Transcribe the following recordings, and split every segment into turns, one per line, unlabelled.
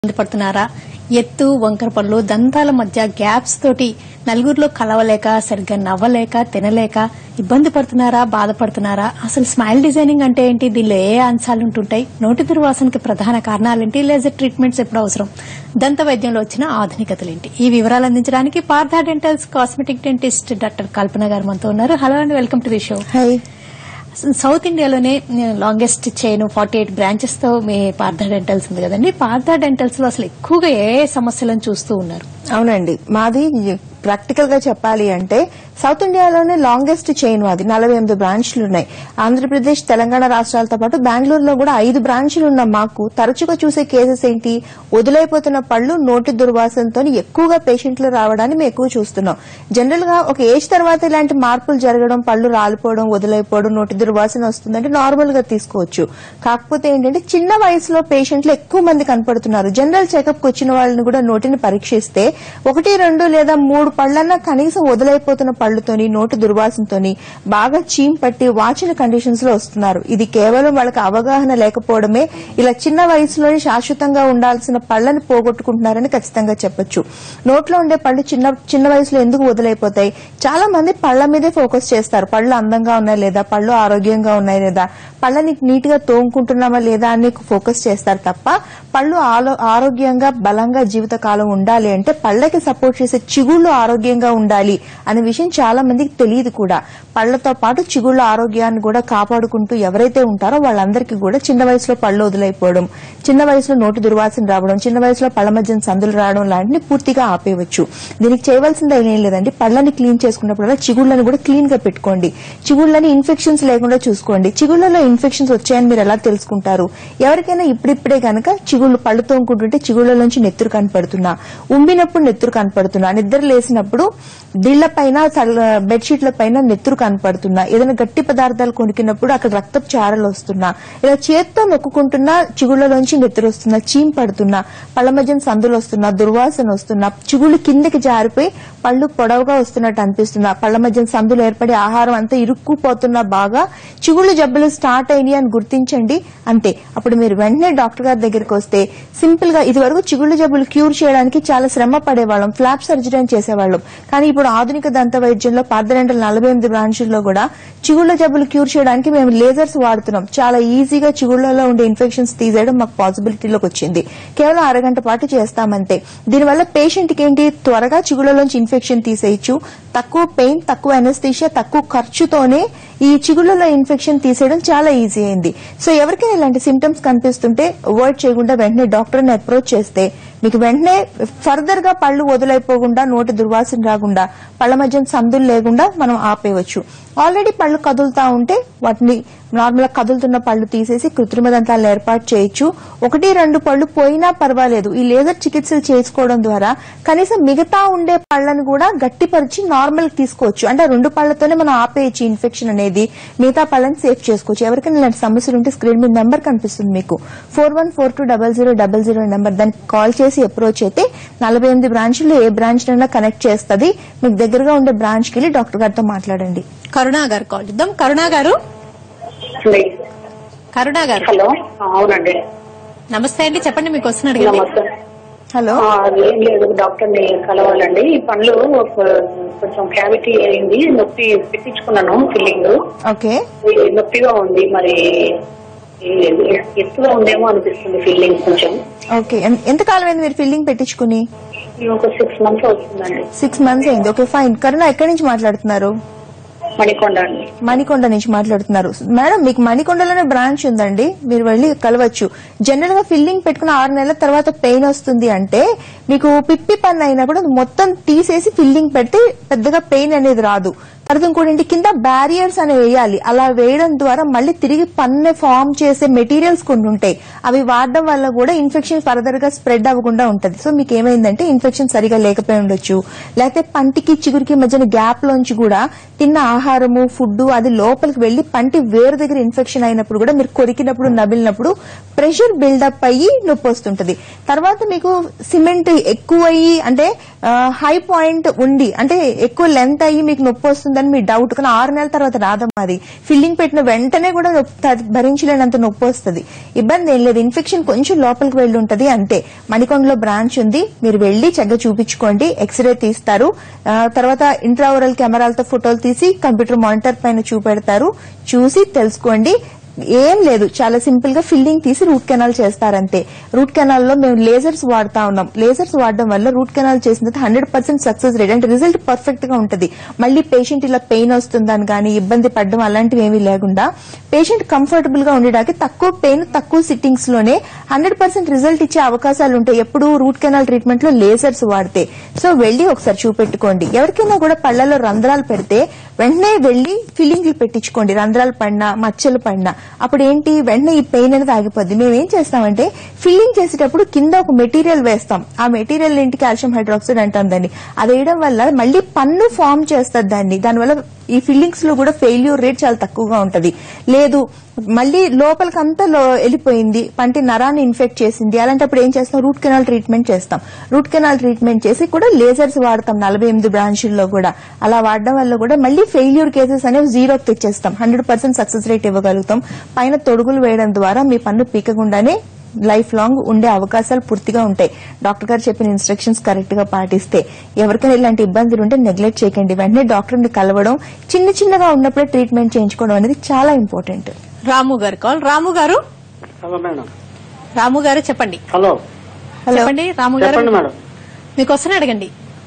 ఇబ్బంది పడుతున్నారా ఎత్తు వంకర పళ్ళు దంతాల మధ్య గ్యాప్స్ తోటి నలుగురిలో కలవలేక సరిగ్గా నవ్వలేక తినలేక ఇబ్బంది పడుతున్నారా బాధపడుతున్నారా అసలు స్మైల్ డిజైనింగ్ అంటే ఏంటి దీనిలో ఏ అంశాలు ఉంటుంటాయి నోటి దుర్వాసనకి ప్రధాన కారణాలేంటి లేజర్ ట్రీట్మెంట్స్ ఎప్పుడు అవసరం దంత వైద్యంలో వచ్చిన ఆధునికతలేంటి ఈ వివరాలు అందించడానికి Partha dentals cosmetic dentist doctor Kalpana గారు మనతో ఉన్నారు హలో అండి welcome to the show
hi
south ఇండియాలోనే longest chain forty eight branches తో మీ పార్థా డెంటల్స్ ఉంది కదండి పార్థా డెంటల్స్ లో అసలు ఎక్కువగా ఏ ఏ సమస్యలను చూస్తూ ఉన్నారు
అవునండి మాది ప్రాక్టికల్ గా చెప్పాలి అంటే సౌత్ ఇండియాలోనే లాంగెస్ట్ చైన్ మాది నలభై ఎనిమిది బ్రాంచ్లు ఉన్నాయి ఆంధ్రప్రదేశ్ తెలంగాణ రాష్ట్రాలతో పాటు బెంగళూరులో కూడా ఐదు బ్రాంచ్లు ఉన్న మాకు తరచుగా చూసే కేసెస్ ఏంటి వదిలైపోతున్న పళ్ళు నోటి దుర్వాసనతో ఎక్కువగా పేషెంట్లు రావడాన్ని మేము ఎక్కువ చూస్తున్నాం జనరల్ గా ఒక ఏజ్ తర్వాత ఇలాంటి మార్పులు జరగడం పళ్ళు రాలిపోవడం వదిలైపోవడం నోటి దుర్వాసన వస్తుందంటే నార్మల్ గా తీసుకోవచ్చు కాకపోతే ఏంటంటే చిన్న వయసులో పేషెంట్లు ఎక్కువ మంది కనపడుతున్నారు జనరల్ చెకప్ కు వచ్చిన వాళ్ళని కూడా నోటిని పరీక్షిస్తే ఒకటి రెండు లేదా మూడు పళ్ళన్నా కనీసం వదిలైపోతున్న పళ్ళుతోని నోటి దుర్వాసనతోని బాగా చీమ్ పట్టి వాచిన కండిషన్స్ లో వస్తున్నారు ఇది కేవలం వాళ్ళకి అవగాహన లేకపోవడమే ఇలా చిన్న వయసులోనే శాశ్వతంగా ఉండాల్సిన పళ్ళని పోగొట్టుకుంటున్నారని ఖచ్చితంగా చెప్పొచ్చు నోట్లో ఉండే పళ్ళు చిన్న చిన్న వయసులో ఎందుకు వదిలైపోతాయి చాలా మంది పళ్ళ మీదే ఫోకస్ చేస్తారు పళ్ళు అందంగా ఉన్నాయి లేదా పళ్ళు ఆరోగ్యంగా ఉన్నాయి లేదా పళ్ళని నీట్ గా తోముకుంటున్నామా లేదా అని ఫోకస్ చేస్తారు తప్ప పళ్ళు ఆలో- ఆరోగ్యంగా బలంగా జీవితకాలం ఉండాలి అంటే పళ్ళకి సపోర్ట్ చేసే చిగుళ్ళు ఆరోగ్యంగా ఉండాలి అనే విషయం చాలా మందికి తెలియదు కూడా పళ్ళతో పాటు చిగుళ్ళ ఆరోగ్యాన్ని కూడా కాపాడుకుంటూ ఎవరైతే ఉంటారో వాళ్ళందరికీ కూడా చిన్న వయసులో పళ్ళు వదిలైపోవడం చిన్న వయసులో నోటి దుర్వాసన రావడం చిన్న వయసులో పళ్ళ మధ్య సందులు రావడం లాంటివి పూర్తిగా ఆపేయవచ్చు దీనికి చేయవలసింది ఏం లేదండి పళ్ళని క్లీన్ చేసుకున్నప్పుడు చిగుళ్ళని కూడా క్లీన్ గా పెట్టుకోండి చిగుళ్ళని ఇన్ఫెక్షన్స్ లేకుండా చూసుకోండి చిగుళ్ళలో ఇన్ఫెక్షన్స్ వచ్చాయని మీరు ఎలా తెలుసుకుంటారు ఎవరికైనా ఇప్పుడిప్పుడే గనక చిగుళ్ళు పళ్ళు తోముకుంటుంటే చిగుళ్ళ నుంచి నెత్తురు కనపడుతున్నా ఉమ్మినప్పుడు నెత్తురు కనపడుతున్నా నిద్ర లేసినప్పుడు దిళ్ల పైన బెడ్షీట్ల పైన నెత్తురు కనపడుతున్నా ఏదైనా గట్టి పదార్థాలు కొనుక్కినప్పుడు అక్కడ రక్తపు చారలు వస్తున్నా ఇలా చేత్తో నొక్కుంటున్నా చిగుళ్ళలోంచి నెత్తురు వస్తున్నా చీమ్ పడుతున్నా పళ్ళ మధ్య సందులు వస్తున్నా దుర్వాసన వస్తున్నా చిగుళ్ళు కిందకి జారిపోయి పళ్ళు పొడవుగా వస్తున్నట్టు అనిపిస్తున్నా పళ్ళ మధ్య సందులు ఏర్పడి ఆహారం అంతా ఇరుక్కుపోతున్నా బాగా చిగుళ్ళు జబ్బులు స్టార్ట్ అయినాయి అని గుర్తించండి అంతే అప్పుడు మీరు వెంటనే డాక్టర్ గారి దగ్గరికి వస్తే సింపుల్ గా ఇది వరకు చిగుళ్ళు జబ్బులు క్యూర్ చేయడానికి చాలా శ్రమ పడేవాళ్ళం ఫ్లాప్ సర్జరీ అని చేసేవాళ్ళం కానీ ఇప్పుడు ఆధునిక దంత వైద్యంలో పార్దరెంటల్ నలభై ఎనిమిది బ్రాంచుల్లో కూడా చిగుళ్ళ జబ్బులు క్యూర్ చేయడానికి మేము లేజర్స్ వాడుతున్నాం చాలా ఈజీగా చిగుళ్ళలో ఉండే ఇన్ఫెక్షన్స్ తీసేయడం మాకు పాసిబిలిటీలోకి వచ్చింది కేవలం అరగంట పాటు చేస్తామంతే దీనివల్ల పేషెంట్ కి ఏంటి త్వరగా చిగుళ్ళలోంచి ఇన్ఫెక్షన్ తీసేయచ్చు తక్కువ పెయిన్ తక్కువ అనస్థీషియా తక్కువ ఖర్చుతోనే ఈ చిగుళ్ళలో ఇన్ఫెక్షన్ తీసేయడం చాలా ఈజీ అయింది సో ఎవరికైనా ఇలాంటి సిమ్టమ్స్ కనిపిస్తుంటే అవాయిడ్ చేయకుండా వెంటనే డాక్టర్ని అప్రోచ్ చేస్తే మీకు వెంటనే ఫర్దర్ గా పళ్ళు వదిలైపోకుండా నోటి దుర్వాసన రాకుండా పళ్ళ మధ్య సందులు లేకుండా మనం ఆపేయవచ్చు ఆల్రెడీ పళ్ళు కదులుతా ఉంటే వాటిని నార్మల్ గా కదులుతున్న పళ్ళు తీసేసి కృత్రిమ దంతాలను ఏర్పాటు చేయొచ్చు ఒకటి రెండు పళ్ళు పోయినా పర్వాలేదు ఈ లేజర్ చికిత్సలు చేసుకోవడం ద్వారా కనీసం మిగతా ఉండే పళ్ళను కూడా గట్టిపరిచి నార్మల్ తీసుకోవచ్చు అంటే ఆ రెండు పళ్ళతోనే మనం ఆపేయచ్చు ఇన్ఫెక్షన్ అనేది మిగతా పళ్ళని సేఫ్ చేసుకోవచ్చు ఎవరికైనా ఇలాంటి సమస్యలు ఉంటే స్క్రీన్ మీద నెంబర్ కనిపిస్తుంది మీకు four one four two double zero double zero number దానికి కాల్ చేసి అప్రోచ్ అయితే నలభై ఎనిమిది బ్రాంచ్లు ఏ బ్రాంచ్ నైనా కనెక్ట్ చేస్తుంది మీకు దగ్గరగా ఉండే బ్రాంచ్ కి వెళ్ళి డాక్టర్ గారితో మాట్లాడండి
కరుణా గారు కాల్ చేద్దాం కరుణా గారు
అండి.
కరుణా గారు
హలో ఆ, అవునండి
నమస్తే అండి చెప్పండి మీకు వస్తున్న అడగండి
నమస్తే
హలో
ఆ, ఏం లేదు డాక్టర్ ని కలవాలండి ఈ పండ్లు ఒక- కొంచెం క్యావిటీ అయింది నొప్పి పెట్టించుకున్నాను ఫిల్లింగ్
ఓకే
నొప్పిగా ఉంది మరి ఈ- ఎత్తుగా ఉందేమో అనిపిస్తుంది ఫిల్లింగ్ కొంచెం
ఓకే ఎన్- ఎంతకాలం అయింది మీరు ఫిల్లింగ్ పెట్టించుకుని
ఇది ఒక సిక్స్ మంత్స్ అవుతుందండి
సిక్స్ మంత్స్ అయింది ఓకే ఫైన్ కరుణ ఎక్కడి నుంచి మాట్లాడుతున్నారు
మణికొండ అండి
మణికొండ నుంచి మాట్లాడుతున్నారు మేడం మీకు మణికొండలోనే బ్రాంచ్ ఉందండి మీరు వెళ్ళి కలవచ్చు జనరల్ గా ఫిల్లింగ్ పెట్టుకున్న ఆరు నెలల తర్వాత పెయిన్ వస్తుంది అంటే మీకు పిప్పి పన్ను అయినప్పుడు అది మొత్తం తీసేసి ఫిల్లింగ్ పెడితే పెద్దగా పెయిన్ అనేది రాదు తర్వాత ఇంకోటి కింద బ్యారియర్స్ అని వేయాలి అలా వేయడం ద్వారా మళ్ళీ తిరిగి పన్ను ఫామ్ చేసే మెటీరియల్స్ కొన్ని ఉంటాయి అవి వాడడం వల్ల కూడా ఇన్ఫెక్షన్ ఫర్దర్ గా స్ప్రెడ్ అవ్వకుండా ఉంటది సో మీకు ఏమైందంటే ఇన్ఫెక్షన్ సరిగా లేకపోయి ఉండొచ్చు లేకపోతే పంటికి చిగురికి మధ్యన గ్యాప్ లోంచి కూడా తిన్న ఆహారము ఫుడ్ అది లోపలికి వెళ్లి పంటి వేరు దగ్గర ఇన్ఫెక్షన్ అయినప్పుడు కూడా మీరు కొరికినప్పుడు నమిలినప్పుడు ప్రెషర్ బిల్డప్ అయ్యి నొప్పి వస్తుంటది తర్వాత మీకు సిమెంట్ ఎక్కువ అయ్యి అంటే హై పాయింట్ ఉండి అంటే ఎక్కువ లెంత్ అయ్యి మీకు నొప్పి వస్తుందంటే వస్తుందని మీ డౌట్ కానీ ఆరు నెలల తర్వాత రాదమ్మా అది ఫిల్లింగ్ పెట్టిన వెంటనే కూడా నొప్పి త- భరించలేనంత నొప్పి వస్తుంది ఇబ్బంది ఏం లేదు ఇన్ఫెక్షన్ కొంచెం లోపలికి వెళ్ళి ఉంటది అంతే మణికొండలో బ్రాంచ్ ఉంది మీరు వెళ్లి చక్కగా చూపించుకోండి ఎక్స్రే తీస్తారు ఆ, తర్వాత ఇంట్రావరల్ కెమెరాలతో ఫోటోలు తీసి కంప్యూటర్ మానిటర్ పైన చూపెడతారు చూసి తెలుసుకోండి ఏం లేదు చాలా సింపుల్ గా ఫిల్లింగ్ తీసి రూట్ కెనాల్ చేస్తారంతే రూట్ కెనాల్ లో మేము లేజర్స్ వాడుతా ఉన్నాం లేజర్స్ వాడడం వల్ల రూట్ కెనాల్ చేసిన తర్వాత హండ్రెడ్ పర్సెంట్ సక్సెస్ రేట్ అంటే రిజల్ట్ పర్ఫెక్ట్ గా ఉంటది మళ్ళీ పేషెంట్ ఇలా పెయిన్ వస్తుందని కానీ ఇబ్బంది పడడం అలాంటివి ఏమీ లేకుండా పేషెంట్ కంఫర్టబుల్ గా ఉండడానికి తక్కువ పెయిన్ తక్కువ సిట్టింగ్స్ లోనే హండ్రెడ్ పర్సెంట్ రిజల్ట్ ఇచ్చే అవకాశాలు ఉంటాయి ఎప్పుడు రూట్ కెనాల్ ట్రీట్మెంట్ లో లేజర్స్ వాడితే సో వెళ్లి ఒకసారి చూపెట్టుకోండి ఎవరికైనా కూడా పళ్లలో రంధ్రాలు పెడితే వెంటనే వెళ్లి ఫిల్లింగ్లు పెట్టించుకోండి రంధ్రాలు పడినా మచ్చలు పడినా అప్పుడు ఏంటి వెంటనే ఈ పెయిన్ అనేది ఆగిపోద్ది మేము ఏం చేస్తామంటే ఫిల్లింగ్ చేసేటప్పుడు కింద ఒక మెటీరియల్ వేస్తాం ఆ మెటీరియల్ ఏంటి కాల్షియం హైడ్రాక్సైడ్ అంటాం దాన్ని అది వేయడం వల్ల మళ్ళీ పన్ను ఫామ్ చేస్తుంది దాన్ని దానివల్ల ఈ ఫిల్లింగ్స్ లో కూడా ఫెయిల్యూర్ రేట్ చాలా తక్కువగా ఉంటది లేదు మళ్ళీ లోపలికి అంతా లో- వెళ్ళిపోయింది పంటి నరాన్ని ఇన్ఫెక్ట్ చేసింది అలాంటప్పుడు ఏం చేస్తాం రూట్ కెనాల్ ట్రీట్మెంట్ చేస్తాం రూట్ కెనాల్ ట్రీట్మెంట్ చేసి కూడా లేజర్స్ వాడతాం నలభై ఎనిమిది బ్రాంచుల్లో కూడా అలా వాడడం వల్ల కూడా మళ్ళీ ఫెయిల్యూర్ కేసెస్ అనేవి జీరోకి తెచ్చేస్తాం హండ్రెడ్ పర్సెంట్ సక్సెస్ రేట్ ఇవ్వగలుగుతాం పైన తొడుగులు వేయడం ద్వారా మీ పన్ను పీకకుండానే లైఫ్ లాంగ్ ఉండే అవకాశాలు పూర్తిగా ఉంటాయి డాక్టర్ గారు చెప్పిన ఇన్స్ట్రక్షన్స్ కరెక్ట్ గా పాటిస్తే ఎవరికైనా ఇలాంటి ఇబ్బందులు ఉంటే నెగ్లెక్ట్ చేయకండి వెంటనే డాక్టర్ని కలవడం చిన్న చిన్నగా ఉన్నప్పుడే ట్రీట్మెంట్ చేయించుకోవడం అనేది చాలా ఇంపార్టెంట్
రాము గారు కాల్ రాము గారు
హలో మేడం
రాము గారు చెప్పండి
హలో
హలో
చెప్పండి రాము గారు
చెప్పండి మేడం
మీకు వస్తున్న అడగండి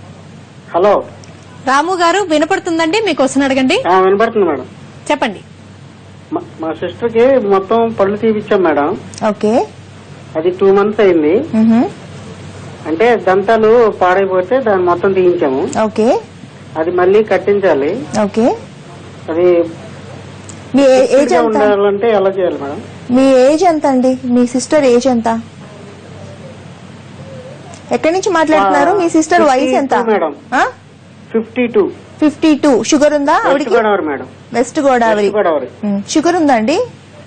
హలో
రాము గారు వినపడుతుందండి మీకు వస్తున్న అడగండి
ఆ, వినపడుతుంది మేడం
చెప్పండి
మా- మా సిస్టర్ కి మొత్తం పళ్ళు తీపిచ్చాం మేడం
ఓకే
అది టూ మంత్స్ అయింది
మ్హూ.
అంటే దంతాలు పాడైపోతే దాన్ని మొత్తం తీయించాము
ఓకే
అది మళ్ళీ కట్టించాలి
ఓకే
అది
మీ ఏ- ఏజ్
గా
ఎంత
ఉండాలంటే ఎలా చేయాలి మేడం
మీ ఏజ్ ఎంత అండి మీ సిస్టర్ ఏజ్ ఎంత ఎక్కడి నుంచి మాట్లాడుతున్నారు మీ సిస్టర్ వయసు ఎంత
52 మేడం. Fifty two
fifty two sugar ఉందా
వెస్ట్
ఆవిడకి
Godavari madam
west Godavari
west Godavari
ఉమ్, షుగర్ ఉందా అండి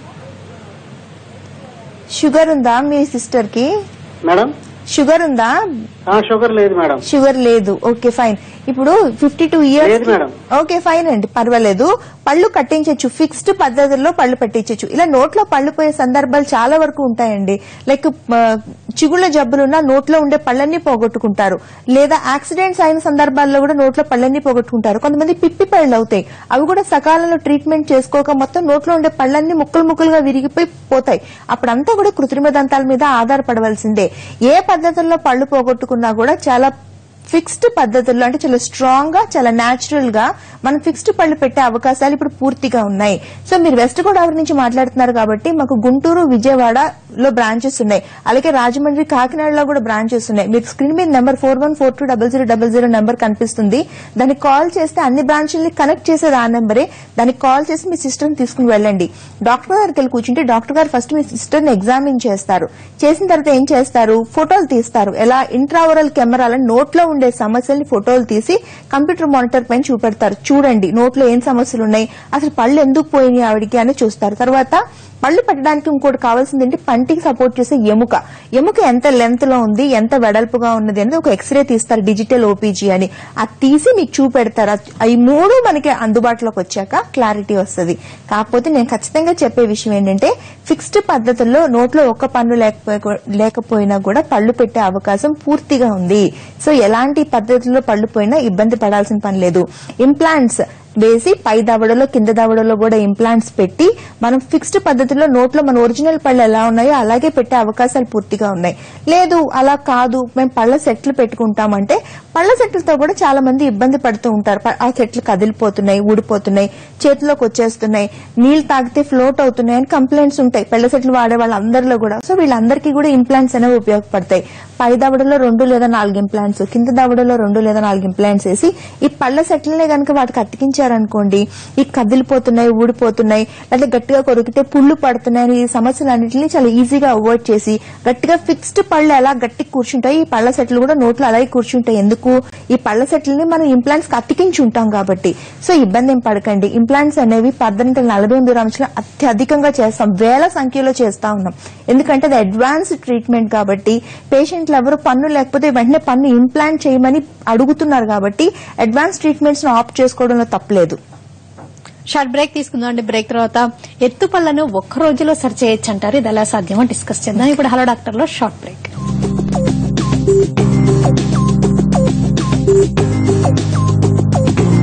షుగర్ ఉందా మీ సిస్టర్ కి
మేడం
షుగర్ ఉందా
ఆ, షుగర్ లేదు మేడం
షుగర్ లేదు ఓకే ఫైన్ ఇప్పుడు ఫిఫ్టీ టూ
లేదు
ఇయర్స్
మేడం.
ఓకే ఫైన్ అండి పర్వాలేదు పళ్ళు కట్టించచ్చు ఫిక్స్డ్ పద్ధతుల్లో పళ్ళు పెట్టించచ్చు ఇలా నోట్లో పళ్ళు పోయే సందర్భాలు చాలా వరకు ఉంటాయండి లైక్ ఆ, చిగుళ్ళ జబ్బులున్నా నోట్లో ఉండే పళ్ళన్నీ పోగొట్టుకుంటారు లేదా యాక్సిడెంట్స్ అయిన సందర్భాల్లో కూడా నోట్లో పళ్ళన్నీ పోగొట్టుకుంటారు కొంతమంది పిప్పి పళ్ళు అవుతాయి అవి కూడా సకాలంలో ట్రీట్మెంట్ చేసుకోక మొత్తం నోట్లో ఉండే పళ్ళన్నీ ముక్కలు ముక్కలుగా విరిగిపోయి పోతాయి అప్పుడంతా కూడా కృత్రిమ దంతాల మీద ఆధారపడవలసిందే ఏ పద్ధతుల్లో పళ్ళు పోగొట్టుకున్నా కూడా చాలా ఫిక్స్డ్ పద్ధతుల్లో అంటే చాలా స్ట్రాంగ్ గా చాలా న్యాచురల్ గా మనం ఫిక్స్డ్ పళ్ళు పెట్టే అవకాశాలు ఇప్పుడు పూర్తిగా ఉన్నాయి సో మీరు వెస్ట్ గోదావరి నుంచి మాట్లాడుతున్నారు కాబట్టి మాకు గుంటూరు విజయవాడలో బ్రాంచెస్ ఉన్నాయి అలాగే రాజమండ్రి కాకినాడలో కూడా బ్రాంచెస్ ఉన్నాయి మీరు స్క్రీన్ మీద number four one four two double zero double zero number కనిపిస్తుంది దానికి కాల్ చేస్తే అన్ని బ్రాంచ్లని కనెక్ట్ చేసేది ఆ నెంబరే దానికి కాల్ చేసి మీ సిస్టర్ని తీసుకుని వెళ్ళండి డాక్టర్ గారికి వెళ్ళి కూర్చుంటే డాక్టర్ గారు ఫస్ట్ మీ సిస్టర్ని ఎగ్జామిన్ చేస్తారు చేసిన తర్వాత ఏం చేస్తారు ఫోటోలు తీస్తారు ఎలా ఇంట్రావరల్ కెమెరాల నోట్లో ఉండే సమస్యల్ని ఫోటోలు తీసి కంప్యూటర్ మానిటర్ పైన చూపెడతారు చూడండి నోట్లో ఏం సమస్యలు ఉన్నాయి అసలు పళ్ళు ఎందుకు పోయినాయి ఆవిడికి అని చూస్తారు తర్వాత పళ్ళు పెట్టడానికి ఇంకోటి కావాల్సింది ఏంటి పంటికి సపోర్ట్ చేసే ఎముక ఎముక ఎంత లెంత్ లో ఉంది ఎంత వెడల్పుగా ఉన్నది అనేది ఒక ఎక్స్రే తీస్తారు డిజిటల్ ఓపీజీ అని అది తీసి మీకు చూపెడతారు అది- ఈ మూడు మనకి అందుబాటులోకి వచ్చాక క్లారిటీ వస్తుంది కాకపోతే నేను ఖచ్చితంగా చెప్పే విషయం ఏంటంటే ఫిక్స్డ్ పద్ధతుల్లో నోట్లో ఒక్క పన్ను లేకపోయి లేకపోయినా కూడా పళ్ళు పెట్టే అవకాశం పూర్తిగా ఉంది సో ఎలాంటి పద్ధతుల్లో పళ్ళు పోయినా ఇబ్బంది పడాల్సిన పని లేదు ఇంప్లాంట్స్ వేసి పై దవడలో కింద దవడలో కూడా ఇంప్లాంట్స్ పెట్టి మనం ఫిక్స్డ్ పద్ధతిలో నోట్లో మన ఒరిజినల్ పళ్ళు ఎలా ఉన్నాయో అలాగే పెట్టే అవకాశాలు పూర్తిగా ఉన్నాయి లేదు అలా కాదు మేము పళ్ళ సెట్లు పెట్టుకుంటామంటే పళ్ళ సెట్లతో కూడా చాలా మంది ఇబ్బంది పడుతూ ఉంటారు ప- ఆ సెట్లు కదిలిపోతున్నాయి ఊడిపోతున్నాయి చేతిలోకి వచ్చేస్తున్నాయి నీళ్లు తాగితే ఫ్లోట్ అవుతున్నాయి అని కంప్లైంట్స్ ఉంటాయి పళ్ళ సెట్లు వాడే వాళ్ళందరిలో కూడా సో వీళ్ళందరికీ కూడా ఇంప్లాంట్స్ అనేవి ఉపయోగపడతాయి పై దవడలో రెండు లేదా నాలుగు ఇంప్లాంట్స్ కింద దవడలో రెండు లేదా నాలుగు ఇంప్లాంట్స్ వేసి ఈ పళ్ళ సెట్లనే కనుక వాటికి అతికించారనుకోండి ఈ కదిలిపోతున్నాయి ఊడిపోతున్నాయి లేదా గట్టిగా కొరికితే పుళ్ళు పడుతున్నాయి అని ఈ సమస్యలన్నింటినీ చాలా ఈజీగా అవాయిడ్ చేసి గట్టిగా ఫిక్స్డ్ పళ్ళు ఎలా గట్టి కూర్చుంటాయి ఈ పళ్ళ సెట్లు కూడా నోట్లో అలాగే కూర్చుంటాయి ఎందుకు ఎందుకు ఈ పళ్ళ సెట్లని మనం ఇంప్లాంట్స్ కి అతికించి ఉంటాం కాబట్టి సో ఇబ్బంది ఏం పడకండి ఇంప్లాంట్స్ అనేవి పద్దెనిమిది వందల నలభై ఎనిమిది గ్రామ్స్లో అత్యధికంగా చేస్తాం వేల సంఖ్యలో చేస్తా ఉన్నాం ఎందుకంటే అది అడ్వాన్స్ ట్రీట్మెంట్ కాబట్టి పేషెంట్లు ఎవరు పన్ను లేకపోతే వెంటనే పన్ను ఇంప్లాంట్ చేయమని అడుగుతున్నారు కాబట్టి అడ్వాన్స్ ట్రీట్మెంట్స్ ఆప్ట్ చేసుకోవడంలో తప్పలేదు
షార్ట్ బ్రేక్ తీసుకుందాం అండి బ్రేక్ తర్వాత ఎత్తు పళ్ళను ఒక్క రోజులో సరి చేయొచ్చు అంటారు ఇది ఎలా సాధ్యమో డిస్కస్ చేద్దాం ఇప్పుడు హలో డాక్టర్ లో షార్ట్ బ్రేక్